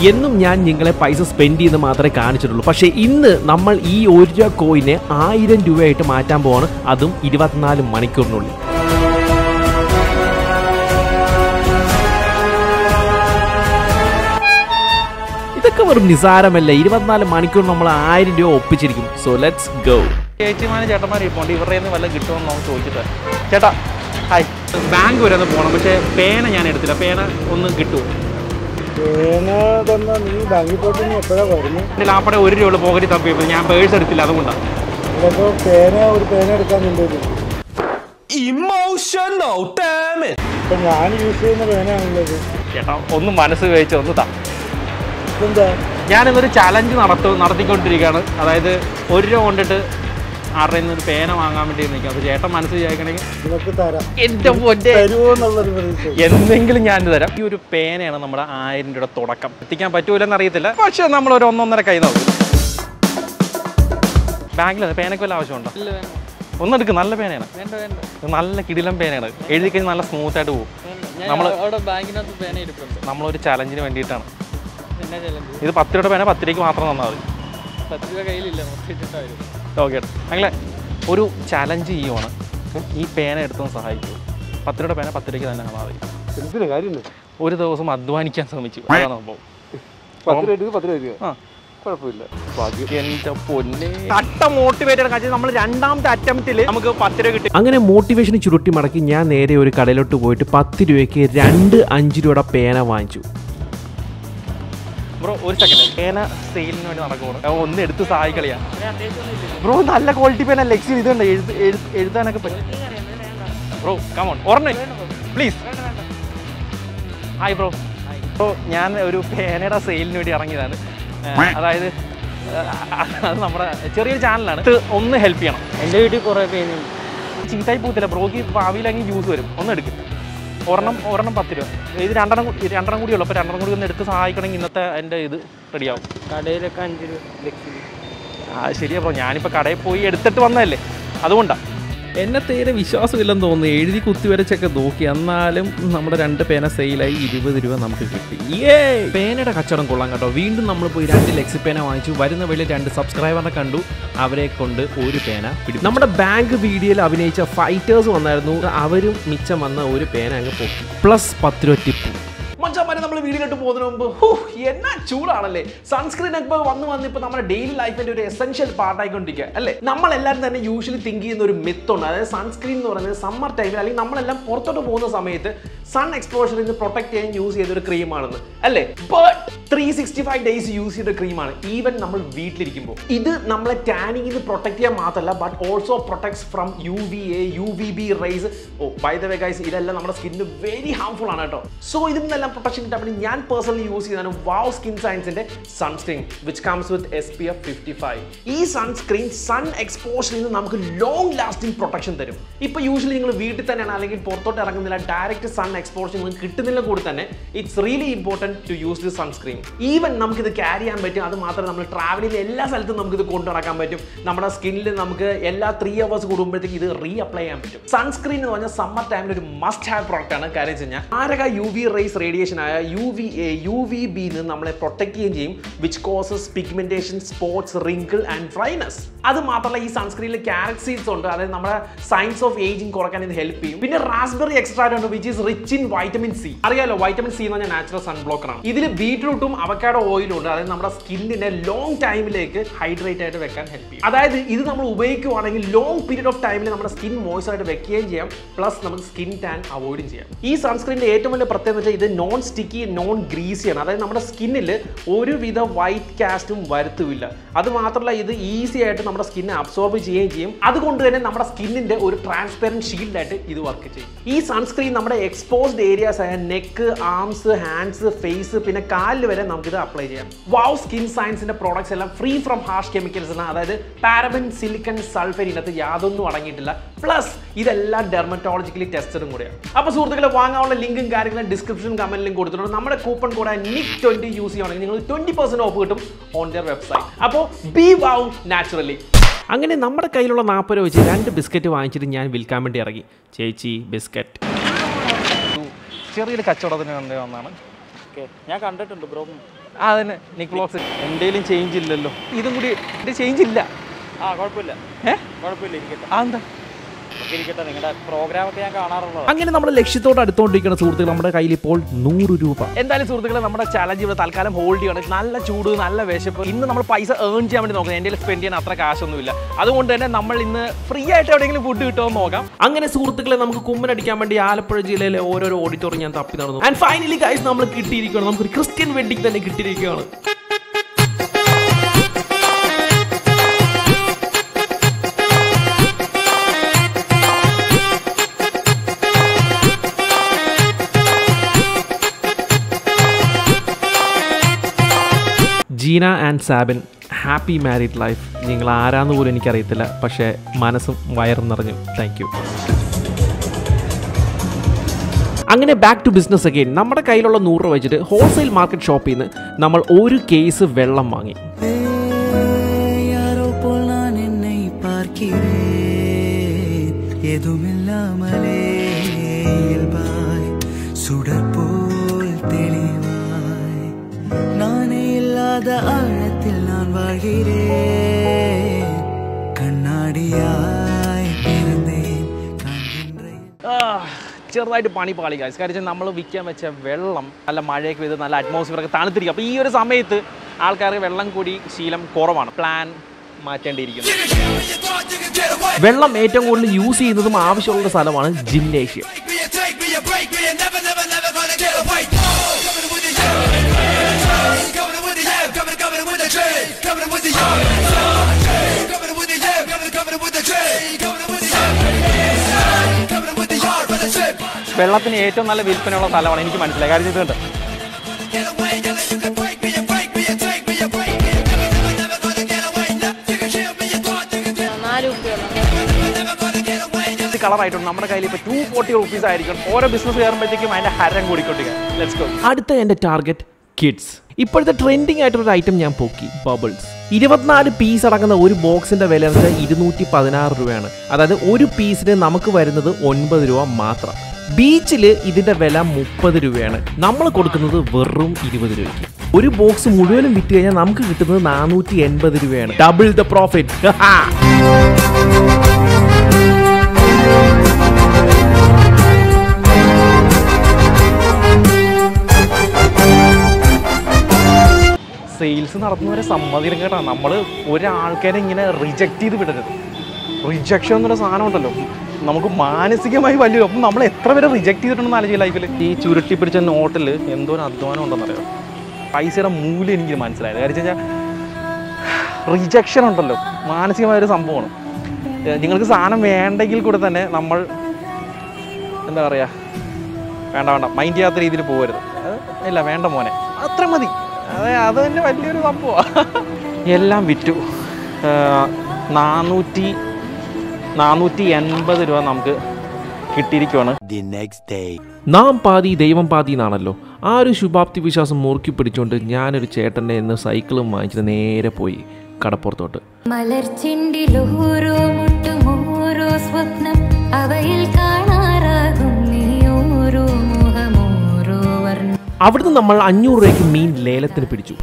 എന്നും ഞാൻ നിങ്ങളെ പൈസ സ്പെൻഡ് ചെയ്യുന്ന മാത്രമേ കാണിച്ചിട്ടുള്ളൂ പക്ഷേ ഇന്ന് നമ്മൾ ഈ ഒരു രൂപ കോയിനെ ആയിരം രൂപയായിട്ട് മാറ്റാൻ പോവാണ് അതും ഇരുപത്തിനാല് മണിക്കൂറിനുള്ളിൽ ഇതൊക്കെ വെറും നിസാരമല്ല ഇരുപത്തിനാല് മണിക്കൂർ നമ്മൾ ആയിരം രൂപ ഒപ്പിച്ചിരിക്കും സോ ലെറ്റ്സ് ഗോ ചേച്ചിമാരും ചേട്ടന്മാരും ഇപ്പോൾ ഇവരുടെ നിന്ന് വല്ലതും കിട്ടുമെന്ന് നമുക്ക് ചോദിച്ചിട്ട് ചേട്ടാ ഹായ് ബാങ്ക് വരെ ഒന്ന് പോകണം പക്ഷേ പേന ഞാൻ എടുത്തില്ല പേന ഒന്ന് കിട്ടുമോ പേന തന്നാ നീ ബാങ്കിൽ പോയിട്ട് നീ എപ്പോഴാ വരുന്നു എൻ്റെ ലാപ്പടെ ഒരു രൂപ പോക്കറ്റിൽ തപ്പിയപ്പോൾ ഞാൻ പേഴ്സ് എടുത്തില്ല അതുകൊണ്ടാണ് ചിലപ്പോ പേന ഒരു പേന എടുക്കാൻ നിന്നത് ഇമോഷണൽ ഇപ്പൊ ഞാൻ യൂസ് ചെയ്യുന്ന പേനയാണുള്ളത് ചേട്ടാ ഒന്ന് മനസ്സ് കഴിച്ച് ഒന്ന് താ ഇതെന്താ ഞാനിന്നൊരു ചലഞ്ച് നടത്തു നടത്തിക്കൊണ്ടിരിക്കുകയാണ് അതായത് ഒരു രൂപ കൊണ്ടിട്ട് ആരുടെ നിന്ന് ഒരു പേന വാങ്ങാൻ വേണ്ടി നിൽക്കും അപ്പോൾ ചേട്ടൻ മനസ്സ് വിചാരിക്കണമെങ്കിൽ നിനക്ക് തരാം എൻ്റെ പൊന്നെ തരുമോ എന്നുള്ളൊരു പ്രതീക്ഷ എന്തെങ്കിലും ഞാൻ തരാം ഈ ഒരു പേനയാണ് നമ്മുടെ ആയിരം രൂപയുടെ തുടക്കം എത്തിക്കാൻ പറ്റൂലെന്ന് അറിയത്തില്ല പക്ഷെ നമ്മൾ ഒരു ഒന്നൊന്നര കൈ നോക്കും ബാങ്കിൽ പേനയ്ക്ക് വല്ല ആവശ്യമുണ്ടോ ഒന്നെടുക്ക് നല്ല പേനയാണ് ഇത് നല്ല കിടിലം പേനയാണ് എഴുതി കഴിഞ്ഞാൽ നല്ല സ്മൂത്ത് ആയിട്ട് പോകും നമ്മൾ അവിടെ ബാങ്കിനകത്ത് പേന ഇരിപ്പുണ്ട് നമ്മളൊരു ചലഞ്ചിന് വേണ്ടിയിട്ടാണ് എന്നാ ചലഞ്ച് ഇത് പത്ത് രൂപയുടെ പേന പത്ത് രൂപയ്ക്ക് മാത്രം തന്നാൽ മതി പത്ത് രൂപ കയ്യിലില്ല മൊത്തം ഓക്കെ അങ്ങനെ ഒരു ചലഞ്ച് ചെയ്യുവാണ് ഈ പേന എടുത്തൊന്ന് സഹായിക്കൂ പത്ത് രൂപയുടെ പേന പത്ത് രൂപയ്ക്ക് തന്നെ തന്നാൽ മതി എന്തിനാ കാര്യമില്ല ഒരു ദിവസം അധ്വാനിക്കാൻ ശ്രമിച്ചു അതാണ് സംഭവം പത്ത് രൂപ പത്ത് രൂപ ആ കുഴപ്പമില്ല എന്റെ പൊന്നെ കട്ട മോട്ടിവേറ്റഡ് കാര്യം നമ്മൾ രണ്ടാമത്തെ അറ്റംപ്റ്റിൽ നമുക്ക് പത്ത് രൂപ കിട്ടി അങ്ങനെ മോട്ടിവേഷൻ ചുരുട്ടി മടക്കി ഞാൻ നേരെ ഒരു കടയിലോട്ട് പോയിട്ട് പത്ത് രൂപയ്ക്ക് രണ്ട് അഞ്ച് രൂപയുടെ പേന വാങ്ങിച്ചു ബ്രോ ഒരു സെക്കൻഡ് പേന സെയിലിന് വേണ്ടി നടക്കുവാണ് ഒന്ന് എടുത്ത് സഹായിക്കളിയാ ബ്രോ നല്ല ക്വാളിറ്റി പേന ലെക്സിൽ ഇതുണ്ട് എഴുത് എഴുത് എഴുതാനൊക്കെ പറ്റും ബ്രോ കമോൺ ഓർമ്മ പ്ലീസ് ഹായ് ബ്രോ ബ്രോ ഞാൻ ഒരു പേനയുടെ സെയിലിന് വേണ്ടി ഇറങ്ങിയതാണ് ഏഹ്, അതായത് ഏഹ്, അത് നമ്മുടെ ചെറിയൊരു ചാനലാണ് ഇത് ഒന്ന് ഹെൽപ്പ് ചെയ്യണം എൻ്റെ വീട്ടിൽ കുറേ പേനുണ്ട് ചീത്തായി പോകത്തില്ല ബ്രോക്ക് ഭാവിയിലെങ്കിൽ ജ്യൂസ് വരും ഒന്ന് എടുക്കും ഒരെണ്ണം ഒരെണ്ണം പത്ത് രൂപ ഇത് രണ്ടെണ്ണം കൂ- രണ്ടെണ്ണം കൂടി ഉള്ളൂ അപ്പോൾ രണ്ടെണ്ണം കൂടി ഒന്ന് എടുത്ത് സഹായിക്കണമെങ്കിൽ ഇന്നത്തെ എൻ്റെ ഇത് റെഡിയാവും കടയിലൊക്കെ അഞ്ച് രൂപ ലക്ഷ്മി ആ ശരിയാ ബ്രോ ഞാനിപ്പോൾ കടയിൽ പോയി എടുത്തിട്ട് വന്നതല്ലേ അതുകൊണ്ടാണ് എന്നെ തീരെ വിശ്വാസമില്ലെന്ന് തോന്നുന്നു എഴുതി കുത്തിവരച്ചൊക്കെ നോക്കി എന്നാലും നമ്മുടെ രണ്ട് പേന സെയിലായി ഇരുപത് രൂപ നമുക്ക് കിട്ടി ഏ പേനയുടെ കച്ചവടം കൊള്ളാം കേട്ടോ വീണ്ടും നമ്മൾ പോയി രണ്ട് ലെക്സി പേന വാങ്ങിച്ചു വരുന്ന വഴി രണ്ട് സബ്സ്ക്രൈബറിനെ കണ്ടു അവരെ കൊണ്ട് ഒരു പേന പിടി നമ്മുടെ ബാങ്ക് വീഡിയോയിൽ അഭിനയിച്ച ഫൈറ്റേഴ്സ് വന്നായിരുന്നു അവരും മിച്ചം വന്ന ഒരു പേന അങ്ങ് പൊക്കി പ്ലസ് പത്ത് രൂപ ടിപ്പ് മച്ചാമാരെ നമ്മൾ വീഡിയോട്ട് പോകുന്നതിന് മുമ്പ് ഹൂ, എന്നാ ചൂടാണല്ലേ സൺസ്ക്രീൻ ഒക്കെ വന്ന് വന്ന് ഇപ്പൊ നമ്മുടെ ഡെയിലി ലൈഫിന്റെ ഒരു എസെൻഷ്യൽ പാർട്ടായിക്കൊണ്ടിരിക്കുക അല്ലേ നമ്മളെല്ലാവരും തന്നെ യൂഷ്വലി തിങ്ക് ചെയ്യുന്ന ഒരു മിത്തുണ്ട് അതായത് സൺസ്ക്രീൻ എന്ന് പറയുന്നത് സമ്മർ ടൈമിൽ അല്ലെങ്കിൽ നമ്മളെല്ലാം പുറത്തോട്ട് പോകുന്ന സമയത്ത് സൺ എക്സ്പോഷറിൽ നിന്ന് പ്രൊട്ടക്ട് ചെയ്യാൻ യൂസ് ചെയ്ത ഒരു ക്രീമാണെന്ന് അല്ലേ but three sixty five days use ചെയ്ത ക്രീമാണ് ഈവൻ നമ്മൾ വീട്ടിലിരിക്കുമ്പോൾ ഇത് നമ്മളെ ടാനിങ്ങിൽ നിന്ന് പ്രൊട്ടക്ട് ചെയ്യാൻ മാത്രമല്ല but also protects from U V A U V B rays oh by the way guys ഇതെല്ലാം നമ്മുടെ സ്കിന്നിന് വെരി ഹാർംഫുൾ ആണ് കേട്ടോ സോ ഇതിൽ നിന്നെല്ലാം പ്രൊട്ടക്ഷൻ കിട്ടാൻ വേണ്ടി ഞാൻ പേഴ്സണലി യൂസ് ചെയ്താണ് വാവ് സ്കിൻ സയൻസിന്റെ sunscreen which comes with S P F fifty five ഈ സൺസ്ക്രീൻ സൺ എക്സ്പോഷറിൽ നിന്ന് നമുക്ക് ലോങ് ലാസ്റ്റിംഗ് പ്രൊട്ടക്ഷൻ തരും ഇപ്പൊ യൂഷ്വലി നിങ്ങൾ വീട്ടിൽ തന്നെയാണ് അല്ലെങ്കിൽ പുറത്തോട്ട് ഇറങ്ങുന്നില്ല ഡയറക്റ്റ് സൺ എക്സ്പോഷർ നിങ്ങൾക്ക് കിട്ടുന്നില്ല കൂടി തന്നെ it's really important to use the sunscreen even നമുക്കിത് ക്യാരി ചെയ്യാൻ പറ്റും അത് മാത്രമല്ല നമ്മൾ ട്രാവൽ ചെയ്യുന്ന എല്ലാ സ്ഥലത്തും നമുക്കിത് കൊണ്ടു നടക്കാൻ പറ്റും നമ്മുടെ സ്കിന്നിൽ നമുക്ക് എല്ലാ ത്രീ അവേഴ്സ് കൂടുമ്പോഴത്തേക്ക് ഇത് റീ അപ്ലൈ ചെയ്യാൻ പറ്റും സൺസ്ക്രീൻ എന്ന് പറഞ്ഞാൽ സമ്മർ ടൈമിൽ ഒരു മസ്റ്റ് ഹാവ് പ്രോഡക്റ്റ് ആണ് കാര്യം വെച്ച് കഴിഞ്ഞാൽ ആരക യു വി റേസ് റേഡിയേഷൻ ആയ U V A U V B നിന്ന് നമ്മളെ പ്രൊട്ടക്ട് ചെയ്യുകയും ചെയ്യും which causes pigmentation spots wrinkle and dryness അത് മാത്രമല്ല ഈ സൺസ്ക്രീനിൽ ക്യാരറ്റ് സീഡ്സ് ഉണ്ട് അതായത് നമ്മുടെ സയൻസ് ഓഫ് ഏജിങ് കുറയ്ക്കാൻ ഇത് ഹെൽപ്പ് ചെയ്യും പിന്നെ റാസ്ബെറി എക്സ്ട്രാക്ട് ഉണ്ട് which is rich in vitamin C അറിയാലോ വൈറ്റമിൻ സി എന്ന് പറഞ്ഞാൽ നാച്ചുറൽ സൺ ബ്ലോക്കർ ആണ് ഇതിൽ ബീട്രൂട്ടും അവക്കാഡോ ഓയിലും ഉണ്ട് അതായത് നമ്മുടെ സ്കിന്നിനെ ലോങ് ടൈമിലേക്ക് ഹൈഡ്രേറ്റ് ആയിട്ട് വെക്കാൻ ഹെൽപ്പ് ചെയ്യും അതായത് ഇത് നമ്മൾ ഉപയോഗിക്കുവാണെങ്കിൽ ലോങ് പീരീഡ് ഓഫ് ടൈമിൽ നമ്മുടെ സ്കിൻ മോയ്സ് ആയിട്ട് വെക്കുകയും ചെയ്യാം പ്ലസ് നമുക്ക് സ്കിൻ ടാൻ അവോയ്ഡും ചെയ്യാം ഈ സൺസ്ക്രീനിന്റെ ഏറ്റവും വലിയ പ്രത്യേകത വെച്ചാൽ ഇത് നോൺ സ്റ്റിക്കി നോൺ ഗ്രീസി ആണ് അതായത് നമ്മുടെ സ്കിന്നിൽ ഒരുവിധ വൈറ്റ് കാസ്റ്റും വരുത്തുമില്ല അത് മാത്രമല്ല ഇത് ഈസി ആയിട്ട് നമ്മുടെ സ്കിന്നെ അബ്സോർബ് ചെയ്യുകയും ചെയ്യും അതുകൊണ്ട് തന്നെ നമ്മുടെ സ്കിന്നിന്റെ ഒരു ട്രാൻസ്പെറൻറ്റ് ഷീൽഡ് ആയിട്ട് ഇത് വർക്ക് ചെയ്യും ഈ സൺസ്ക്രീൻ നമ്മുടെ എക്സ്പോസ്ഡ് ഏരിയാസ് ആയ നെക്ക് ആംസ് ഹാൻഡ്സ് ഫേസ് പിന്നെ കാലിൽ വരെ നമുക്കിത് അപ്ലൈ ചെയ്യാം വാവ് സ്കിൻ സയൻസിന്റെ പ്രോഡക്ട്സ് എല്ലാം ഫ്രീ ഫ്രം ഹാർഷ് കെമിക്കൽസ് ആണ് അതായത് പാരബൻ സിലിക്കൺ സൾഫർ ഇതിനകത്ത് യാതൊന്നും അടങ്ങിയിട്ടില്ല പ്ലസ് ഇതെല്ലാം ഡെർമറ്റോളജിക്കലി ടെസ്റ്റഡും കൂടെയാണ് അപ്പോൾ സുഹൃത്തുക്കളെ വാങ്ങാനുള്ള ലിങ്കും കാര്യങ്ങളും ഡിസ്ക്രിപ്ഷൻ കമന്റിലും കൊടുത്തിട്ടുണ്ട് നമ്മുടെ കൂപ്പൺ കോഡ് നിക് ട്വന്റി യൂസ് ചെയ്യുകയാണെങ്കിൽ നിങ്ങൾ ട്വന്റി പെർസെന്റ് ഓഫ് കിട്ടും ഓൺ ദിയർ വെബ്സൈറ്റ് അപ്പോൾ ബി വാവ് നാച്ചുറലി അങ്ങനെ നമ്മുടെ കയ്യിലുള്ള നാൽപ്പത് രൂപ വെച്ച് രണ്ട് ബിസ്ക്കറ്റ് വാങ്ങിച്ചിട്ട് ഞാൻ വിൽക്കാൻ വേണ്ടി ഇറങ്ങി ചേച്ചി ബിസ്ക്കറ്റ് ഒരു ചെറിയൊരു കച്ചവടത്തിന് വേണ്ടി വന്നാണ് ഓക്കെ ഞാൻ കണ്ടിട്ടുണ്ട് ബ്രോ ആ തന്നെ നിക് വ്ളോഗ്സ് എന്തേലും ചേഞ്ച് ഇല്ലല്ലോ ഇതും കൂടി ഇത് ചേഞ്ച് ഇല്ല ആ കുഴപ്പമില്ല ഏ കുഴപ്പമില്ല ഇരിക്കട്ടെ ആ എന്താ നമുക്ക് ഇരിക്കട്ടെ നിങ്ങളുടെ പ്രോഗ്രാമൊക്കെ ഞാൻ കാണാറുള്ളതാണ് അങ്ങനെ നമ്മുടെ ലക്ഷ്യത്തോട് അടുത്തോണ്ടിരിക്കുന്ന സുഹൃത്തുക്കൾ നമ്മുടെ കയ്യിൽ ഇപ്പോൾ നൂറ് രൂപ എന്തായാലും സുഹൃത്തുക്കളെ നമ്മുടെ ചലഞ്ച് ഇവിടെ തൽക്കാലം ഹോൾഡ് ചെയ്യണം നല്ല ചൂട് നല്ല വിശപ്പ് ഇന്ന് നമ്മൾ പൈസ ഏൺ ചെയ്യാൻ വേണ്ടി നോക്കുന്നത് എൻ്റെ സ്പെൻഡ് ചെയ്യാൻ അത്ര കാശൊന്നുമില്ല അതുകൊണ്ട് തന്നെ നമ്മൾ ഇന്ന് ഫ്രീ ആയിട്ട് എവിടെയെങ്കിലും ഫുഡ് കിട്ടുമോ എന്ന് നോക്കാം അങ്ങനെ സുഹൃത്തുക്കളെ നമുക്ക് കുമ്മനടിക്കാൻ വേണ്ടി ആലപ്പുഴ ജില്ലയിലെ ഓരോരോ ഓഡിറ്റോറിയം ഞാൻ തപ്പി നടന്നു ആൻഡ് ഫൈനലി ഗൈസ് നമ്മൾ കിട്ടിയിരിക്കുകയാണ് നമുക്കൊരു ക്രിസ്ത്യൻ വെഡിങ് തന്നെ കിട്ടിയിരിക്കുകയാണ് Jeena and Sabin happy married life നിങ്ങൾ ആരാന്ന് പോലും എനിക്കറിയത്തില്ല പക്ഷേ മനസ്സും വയറും നിറഞ്ഞു താങ്ക് യു അങ്ങനെ ബാക്ക് ടു ബിസിനസ് അഗെയിൻ നമ്മുടെ കയ്യിലുള്ള നൂറ് രൂപ വെച്ചിട്ട് ഹോൾസെയിൽ മാർക്കറ്റ് ഷോപ്പിൽ നിന്ന് നമ്മൾ ஒரு കേസ് വെള്ളം വാങ്ങി யாரோ போல் நான் என்னை பார்க்கிறேன் எதுமில்லாமலே இயல்பாய் சுடர் போல் தெளிவாய் நானே இல்லாத ஆழத்தில் நான் வாழ்கிறேன் கண்ணாடியாய் பிறந்தேன் காண்கின்றேன் ആ, ചെറുതായിട്ട് പണി പാളി കാശ് കാര്യം നമ്മൾ വിൽക്കാൻ വെച്ച വെള്ളം നല്ല മഴയൊക്കെ പെയ്ത് നല്ല അറ്റ്മോസ്ഫിയർ ഒക്കെ തണുത്തിരിക്കും അപ്പോൾ ഈ ഒരു സമയത്ത് ആൾക്കാർക്ക് വെള്ളം കൂടി ശീലം കുറവാണ് പ്ലാൻ മാറ്റേണ്ടിയിരിക്കുന്നു വെള്ളം ഏറ്റവും കൂടുതൽ യൂസ് ചെയ്യുന്നതും ആവശ്യമുള്ള സ്ഥലമാണ് ജിംനേഷ്യം വെള്ളത്തിന് ഏറ്റവും നല്ല വിൽപ്പനയുള്ള സ്ഥലമാണ് എനിക്ക് മനസ്സിലായി കാര്യം ഇതുണ്ട് നാല് കുപ്പികളും ഇത് കളറായിട്ടുണ്ട് നമ്മുടെ കയ്യിൽ ഇപ്പോൾ ടു ഫോർട്ടി റുപ്പീസ് ആയിരിക്കും ഓരോ ബിസിനസ് കയറുമ്പോഴത്തേക്കും അതിൻ്റെ ഹരം കൂടിക്കൊണ്ടിരിക്കുക ലെറ്റ്സ് ഗോ അടുത്ത എൻ്റെ ടാർഗറ്റ് കിഡ്സ് ഇപ്പോഴത്തെ ട്രെൻഡിങ് ആയിട്ടുള്ള ഐറ്റം ഞാൻ പൊക്കി ബബിൾസ് ഇരുപത്തിനാല് പീസ് അടങ്ങുന്ന ഒരു ബോക്സിന്റെ വില എന്ന് വെച്ചാൽ ഇരുന്നൂറ്റി പതിനാറ് രൂപയാണ് അതായത് ഒരു പീസിന് നമുക്ക് വരുന്നത് ഒൻപത് രൂപ മാത്രം ബീച്ചിൽ ഇതിന്റെ വില മുപ്പത് രൂപയാണ് നമ്മൾ കൊടുക്കുന്നത് വെറും ഇരുപത് രൂപയ്ക്ക് ഒരു ബോക്സ് മുഴുവനും വിറ്റ് കഴിഞ്ഞാൽ നമുക്ക് കിട്ടുന്നത് നാനൂറ്റി എൺപത് രൂപയാണ് ഡബിൾ ദ പ്രോഫിറ്റ് സെയിൽസ് നടത്തുന്നവരെ സമ്മതിക്കണം കേട്ടോ നമ്മൾ ഒരാൾക്കാരെ ഇങ്ങനെ റിജക്റ്റ് ചെയ്ത് വിടരുത് റിജക്ഷൻ എന്നൊരു സാധനം ഉണ്ടല്ലോ നമുക്ക് മാനസികമായി വലിയ അപ്പം നമ്മൾ എത്ര പേരെ റിജക്ട് ചെയ്തിട്ടുണ്ടെന്ന് ആലോചിക്കുക ലൈഫിൽ ഈ ചുരുട്ടി പിടിച്ച നോട്ടിൽ എന്തോ ഒരു അധ്വാനം ഉണ്ടെന്നറിയാം പൈസയുടെ മൂല്യം എനിക്ക് മനസ്സിലായത് കാര്യം വെച്ചാൽ റിജക്ഷൻ ഉണ്ടല്ലോ മാനസികമായ ഒരു സംഭവമാണ് ഏഹ് നിങ്ങൾക്ക് സാധനം വേണ്ടെങ്കിൽ കൂടെ തന്നെ നമ്മൾ എന്താ പറയുക വേണ്ട വേണ്ട മൈൻഡ് ചെയ്യാത്ത രീതിയിൽ പോകരുത് അത് ഇല്ല വേണ്ട മോനെ അത്ര മതി അതെ അത് തന്നെ വലിയൊരു സംഭവമാണ് എല്ലാം വിറ്റു ഏഹ് നാനൂറ്റി നാനൂറ്റി എൺപത് രൂപ നമുക്ക് കിട്ടിയിരിക്കുവാണ് The next day. നാം പാതി ദൈവം പാതി എന്നാണല്ലോ ആ ഒരു ശുഭാപ്തി വിശ്വാസം മുറുക്കി പിടിച്ചുകൊണ്ട് ഞാനൊരു ചേട്ടൻ്റെ ഇന്ന് സൈക്കിളും വാങ്ങിച്ചിട്ട് നേരെ പോയി കടപ്പുറത്തോട്ട് മലർച്ചെണ്ടിലോരോ മുട്ടും ഓരോ സ്വപ്നം അവയിൽ കാണാറാകും നീ ഓരോ മുഖം ഓരോ വർണ്ണം അവിടുന്ന് നമ്മൾ അഞ്ഞൂറ് രൂപയ്ക്ക് മീൻ ലേലത്തിന് പിടിച്ചു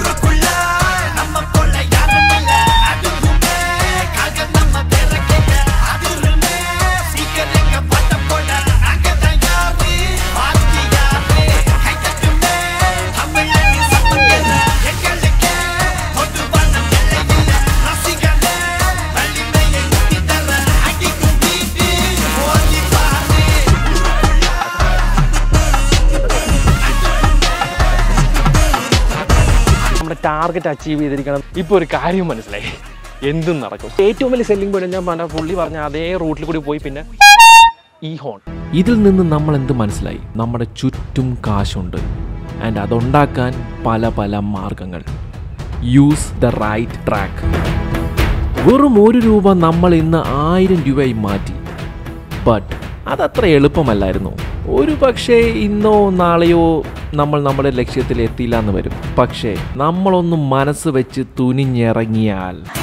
നമ്മുടെ ടാർഗറ്റ് അച്ചീവ് ചെയ്തിരിക്കണം ഇപ്പോൾ ഒരു കാര്യം മനസ്സിലായി എന്തും നടക്കും ഏറ്റവും വലിയ സെല്ലിംഗ് പോയിന്റ് ഞാൻ പറഞ്ഞ പുള്ളി പറഞ്ഞ അതേ റൂട്ടിൽ കൂടി പോയി പിന്നെ ഈ ഹോൺ ഇതിൽ നിന്ന് നമ്മൾ എന്ത് മനസ്സിലായി നമ്മുടെ ചുറ്റും കാശുണ്ട് ആൻഡ് അതുണ്ടാക്കാൻ പല പല മാർഗങ്ങൾ യൂസ് ദ റൈറ്റ് ട്രാക്ക് വെറും ഒരു രൂപ നമ്മൾ ഇന്ന് ആയിരം രൂപയായി മാറ്റി ബട്ട് അതത്ര എളുപ്പമല്ലായിരുന്നു ഒരു പക്ഷേ ഇന്നോ നാളെയോ നമ്മൾ നമ്മുടെ ലക്ഷ്യത്തിൽ എത്തിയില്ല എന്ന് വരും പക്ഷേ നമ്മളൊന്ന് മനസ്സ് വെച്ച് തുനിഞ്ഞിറങ്ങിയാൽ